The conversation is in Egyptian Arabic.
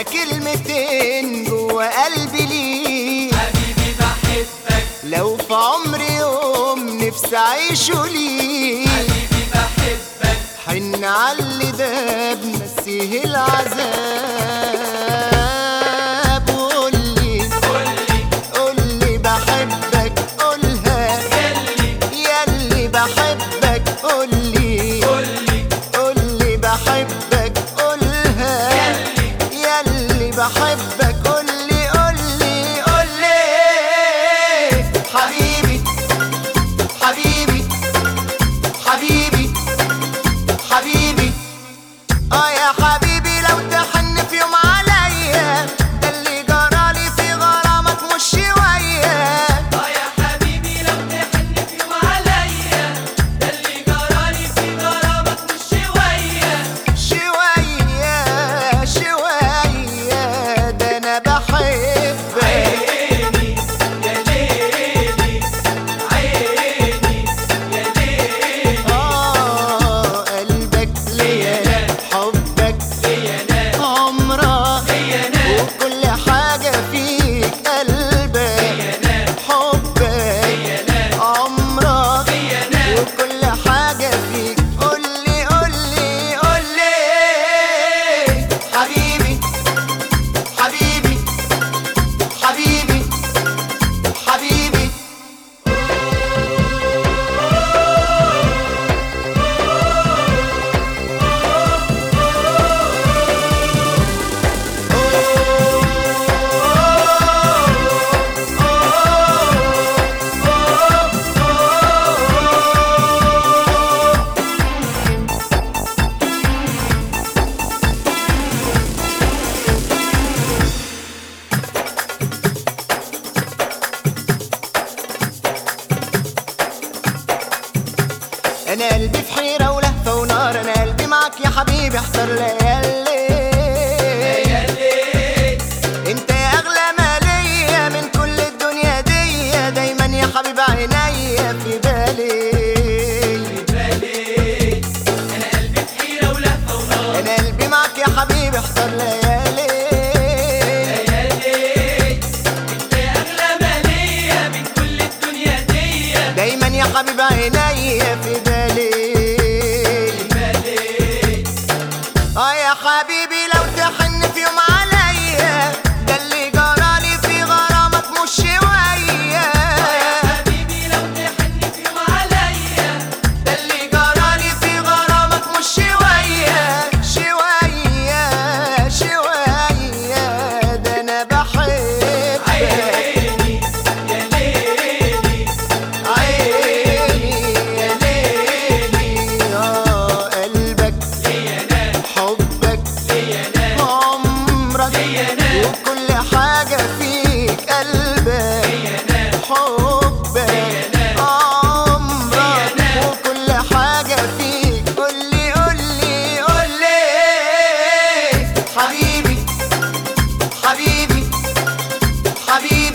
هما كلمتين جوا قلبي ليك حبيبي بحبك لو في عمري يوم نفسي اعيشه ليك حبيبي بحبك حن علي ده بنسيه العذاب قولي قولي قولي بحبك قولها يلي ياللي بحبك قولي قولي قولي بحبك قولها يلي ياللي بحبك قولي قولي قولي حبيبي حبيبي حبيبي حبيبي اه يا حبيبي لو تحن في يوم عليا ده اللي جرالي في غرامك مش شويه اه يا حبيبي لو تحن في يوم عليا ده اللي جرالي في غرامك مش شوية شويه شويه ده انا بحبك عيني يا ليلي عيني يا ليلي آه قلبك ليا حبك ليا ناس عمرك ليا ناس وكل حاجة فيك قلبك ليا ناس حبك ليا ناس عمرك ليا ناس وكل حاجة فيك قولي قولي قولي حبيبي حبيبي حبيبي حبيبي انا قلبي في حيرة ولهفة ونار انا قلبي معاك يا حبيبي احضر ليالي يا ليل انت يا اغلى ما ليا من كل الدنيا دي دايما يا حبيب عينيا في بالي بالي انا قلبي في حيرة ولهفة ونار انا قلبي معاك يا حبيبي احضر ليالي يا ليل انت يا اغلى ما ليا من كل الدنيا دي دايما يا حبيب عينيا في بالي بالي اه يا حبيبي لو تحن في يوم عليا ده اللي جرالي في غرامك مش شويه يا حبيبي لو تحن في يوم عليا ده اللي جرالي في غرامك مش شويه شويه شويه ده انا بحبك عيني يا ليلي عيني يا ليلي اه قلبك ليا ناس حبك ليا ناس عمرك ليا ناس وكل حاجة فيك قلبك ليا ناس حبك ناس عمرك ناس وكل حاجة فيك قولي قولي قولي حبيبي حبيبي حبيبي